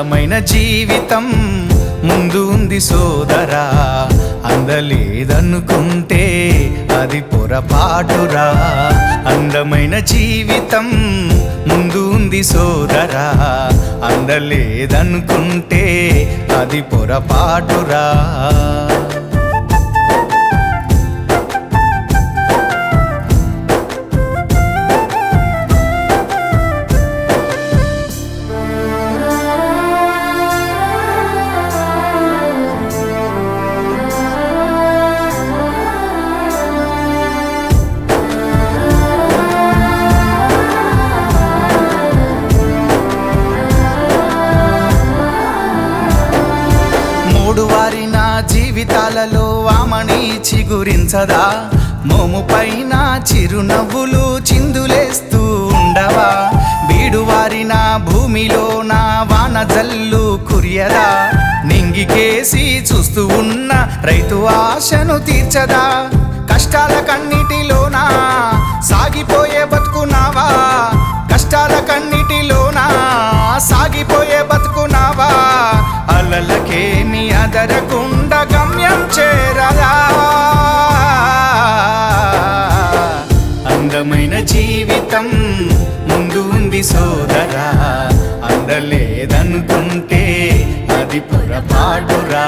అందమైన జీవితం ముందు ఉంది సోదరా అందలేదనుకుంటే అది పొరపాటురా అందమైన జీవితం ముందు ఉంది సోదరా అందలేదనుకుంటే అది పొరపాటురా మూడు వారిన జీవితాలలో ఆమని చిగురించదా మోము పైన చిరునవ్వులు చిందులేస్తూ ఉండవా బీడు వారిన భూమిలో నా వాన జల్లు కురియదా నింగికేసి చూస్తూ ఉన్న రైతు ఆశను తీర్చదా కష్టాల కన్నిటిలోనా సాగిపోయే బతుకున్నావా కష్టాల కన్నిటిలోనా సాగిపోయే బతుకున్నావా అలలకేమి అదరకుండా గమ్యం చేరదా అందమైన జీవితం ముందు ఉంది సోదరా అందలేదనుకుంటే అది పొరపాటురా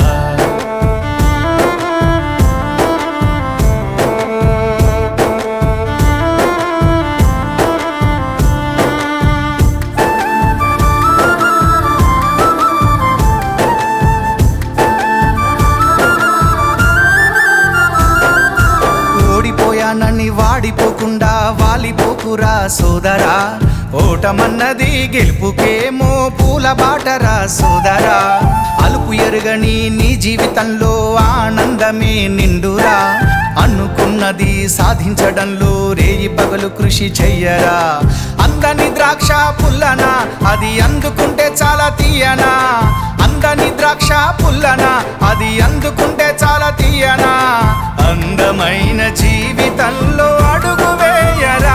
ఓడిపోయానని వాడిపోకుండా వాలిపోకురా సోదరా ఓటమన్నది గెలుపుకేమో పూల బాటరా సోదరా అలుపు ఎరుగని నీ జీవితంలో ఆనందమే నిండురా అనుకున్నది సాధించడంలో రేయి పగలు కృషి చెయ్యరా అందని ద్రాక్ష పుల్లనా అది అందుకుంటే చాలా తీయనా అందని ద్రాక్ష పుల్లనా అది అందుకుంటే చాలా తీయనా అందమైన జీవితంలో అడుగు వేయరా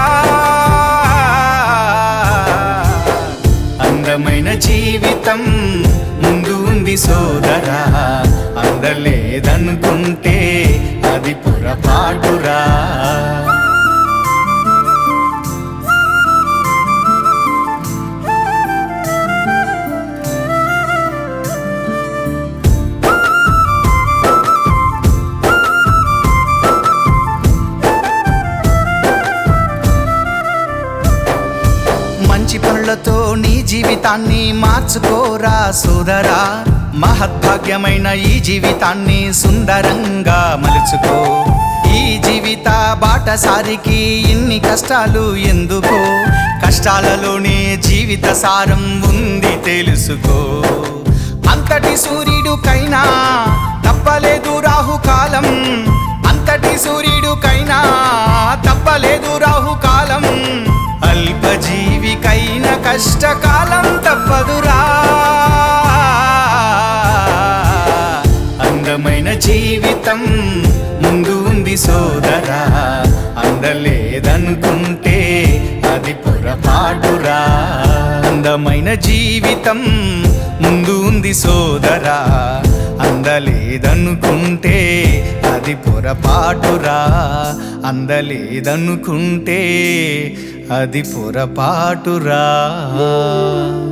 అందమైన జీవితం ముందు ఉంది సోదరా అందలేదనుకుంటే అది పొరపాటురా మంచి పనులతో నీ జీవితాన్ని మార్చుకోరా సోదరా మహద్భాగ్యమైన ఈ జీవితాన్ని సుందరంగా మలుచుకో ఈ జీవిత బాటసారికి ఇన్ని కష్టాలు ఎందుకో కష్టాలలోనే జీవిత సారం ఉంది తెలుసుకో అంతటి సూర్యుడుకైనా తప్పలేదు రాహుకాలం అంతటి సూర్యుడుకైనా తప్పలేదు రాహుకాలం అల్పజీవికైన కష్టకాలం తప్పదురా అందమైన జీవితం ముందు ఉంది సోదరా అందలేదనుకుంటే అది పొరపాటురా అందమైన జీవితం ముందు ఉంది సోదరా అందలేదనుకుంటే అది పొరపాటురా అందలేదనుకుంటే అది పొరపాటురా